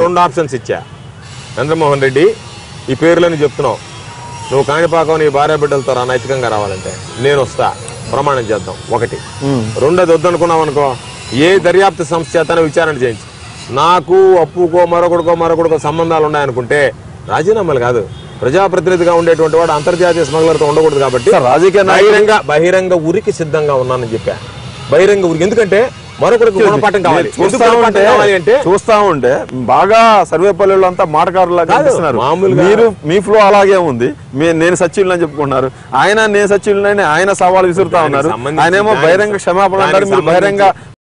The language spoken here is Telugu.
రెండు ఆప్షన్స్ ఇచ్చా చంద్రమోహన్ రెడ్డి ఈ పేర్లని చెప్తున్నావు నువ్వు కాణిపాకం నీ భార్య బిడ్డలతో రా నైతికంగా రావాలంటే నేను వస్తా ప్రమాణం చేద్దాం ఒకటి రెండోది వద్దనుకున్నాం అనుకో ఏ దర్యాప్తు సంస్థ చేతనే విచారణ చేయించు నాకు అప్పుకో మరొకడికో మరొకడికో సంబంధాలు ఉన్నాయనుకుంటే రాజీనామాలు కాదు ప్రజాప్రతినిధిగా ఉండేటువంటి వాడు అంతర్జాతీయ స్మగ్లర్తో ఉండకూడదు కాబట్టి సార్, రాజకీయ నాయకులు- బహిరంగ బహిరంగ ఉరికి సిద్ధంగా ఉన్నానని చెప్పా బహిరంగ ఉరికి ఎందుకంటే మరొకరికి గుణపాఠం కావాలి ఎందుకు చూస్తా గుణపాఠం ఉంటే కావాలి అంటే చూస్తా ఉంటే బాగా సర్వేపల్లిలో అంతా మాటకారులా కాదు, కనిపిస్తున్నారు మామూలుగా- మీరు మీ ఫ్లో అలాగే ఉంది మీ నేను సచివులు అని చెప్పుకుంటున్నారు ఆయన నేను సచివులని ఆయన సవాల్ విసురుతా దానికి ఉన్నారు సంబంధించి- ఆయనేమో దానికి బహిరంగ క్షమాపణ అంటారు దానికి మీరు బహిరంగ